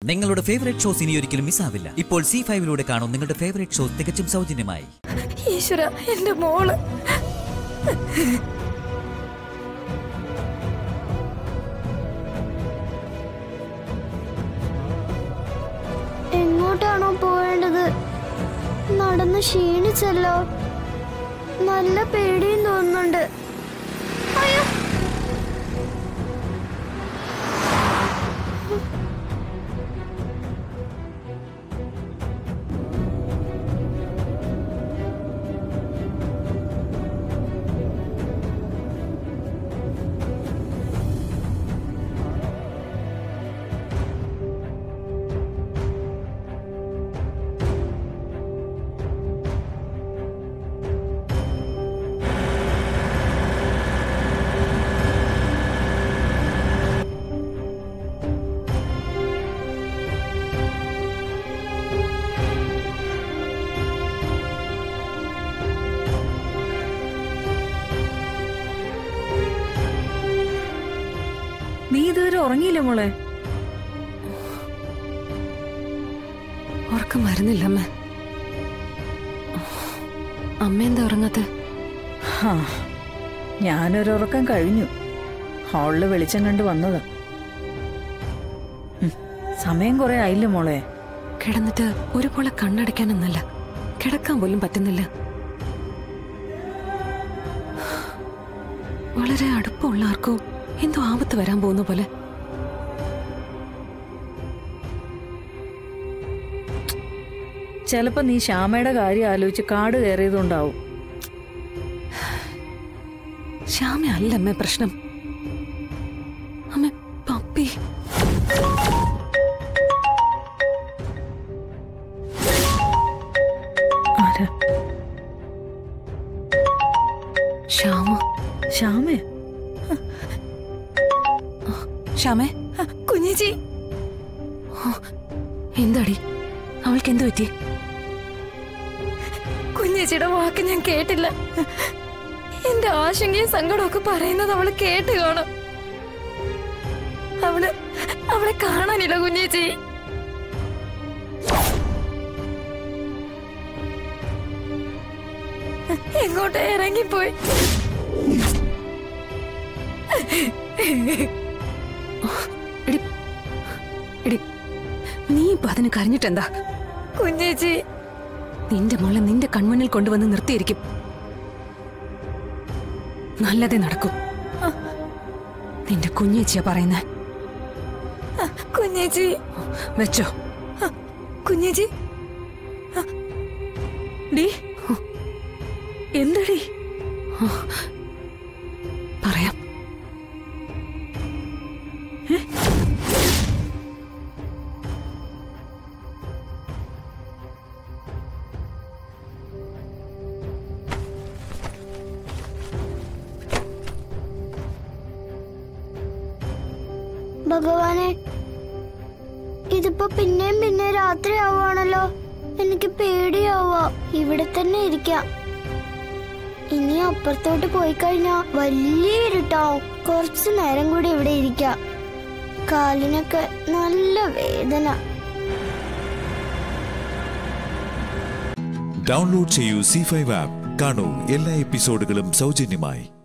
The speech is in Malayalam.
നിങ്ങളുടെ ഫേവറേറ്റ് ഷോസ് ഇനി ഒരിക്കലും മിസ്സാവില്ല ഇപ്പോൾ സി ഫൈവിലൂടെ കാണും നിങ്ങളുടെ ഫേവറേറ്റ് ഷോ തികച്ചും സൗജന്യമായി ഈശ്വര എന്റെ മോള് എങ്ങോട്ടാണോ പോവേണ്ടത് നടന്ന് ക്ഷീണിച്ചല്ലോ നല്ല പേടിയും തോന്നുന്നുണ്ട് അയ്യോ നീ ഇതുവരെ ഉറങ്ങിയില്ല മോളെ ഉറക്കം വരുന്നില്ല അമ്മ അമ്മ എന്താ ഉറങ്ങാത്ത ഹാ ഞാനൊരു ഉറക്കം കഴിഞ്ഞു ഹാളില് വെളിച്ചം കണ്ട് വന്നതാ ഉം, സമയം കുറെ ആയില്ല മോളെ കിടന്നിട്ട് ഒരുപോലെ കണ്ണടയ്ക്കാനൊന്നല്ല കിടക്കാൻ പോലും പറ്റുന്നില്ല വളരെ അടുപ്പമുള്ള ആർക്കോ എന്തോ ആപത്ത് വരാൻ പോകുന്ന പോലെ ചിലപ്പോ നീ ശ്യാമയുടെ കാര്യം ആലോചിച്ച് കാട് കയറിയതുണ്ടാവും ശ്യാമ അല്ല അമ്മ പ്രശ്നം അമ്മ പപ്പി ആരാ ശ്യാമ ശ്യാമേ ശ്യാമേ കുഞ്ഞിച്ചി എന്താടി അവൾക്ക് എന്തു പറ്റി കുഞ്ഞേച്ചിയുടെ വാക്ക് ഞാൻ കേട്ടില്ല എന്റെ ആശങ്കയും സങ്കടമൊക്കെ പറയുന്നത് അവള് കേട്ട് കാണും അവള് അവളെ കാണാനില്ല കുഞ്ഞേച്ചി എങ്ങോട്ട് ഇറങ്ങിപ്പോയി എടി എടി നീ ഇപ്പൊ അതിന് കരഞ്ഞിട്ടെന്താ കുഞ്ഞേച്ചി നിന്റെ മോളെ നിന്റെ കൺമുന്നിൽ കൊണ്ടുവന്ന് നിർത്തിയിരിക്കും നല്ലതേ നടക്കും നിന്റെ കുഞ്ഞേച്ചിയാ പറയുന്നേ കുഞ്ഞേച്ചി വെച്ചോ കുഞ്ഞേച്ചി ഡീ എന്തടി പറയാം ഭഗവാനെ ഇതിപ്പോ പിന്നെയും പിന്നെ രാത്രി ആവുകയാണല്ലോ എനിക്ക് പേടിയാവുക ഇവിടെ തന്നെ ഇരിക്കാം ഇനി അപ്പുറത്തോട്ട് പോയി കഴിഞ്ഞാ വലിയ ഇരുട്ടാവും കുറച്ചു നേരം കൂടി ഇവിടെ ഇരിക്കാം കാലിനൊക്കെ നല്ല വേദന ഡൗൺലോഡ് ചെയ്യൂ സി ഫൈവ് ആപ്പ് കാണൂ എല്ലാ എപ്പിസോഡുകളും സൗജന്യമായി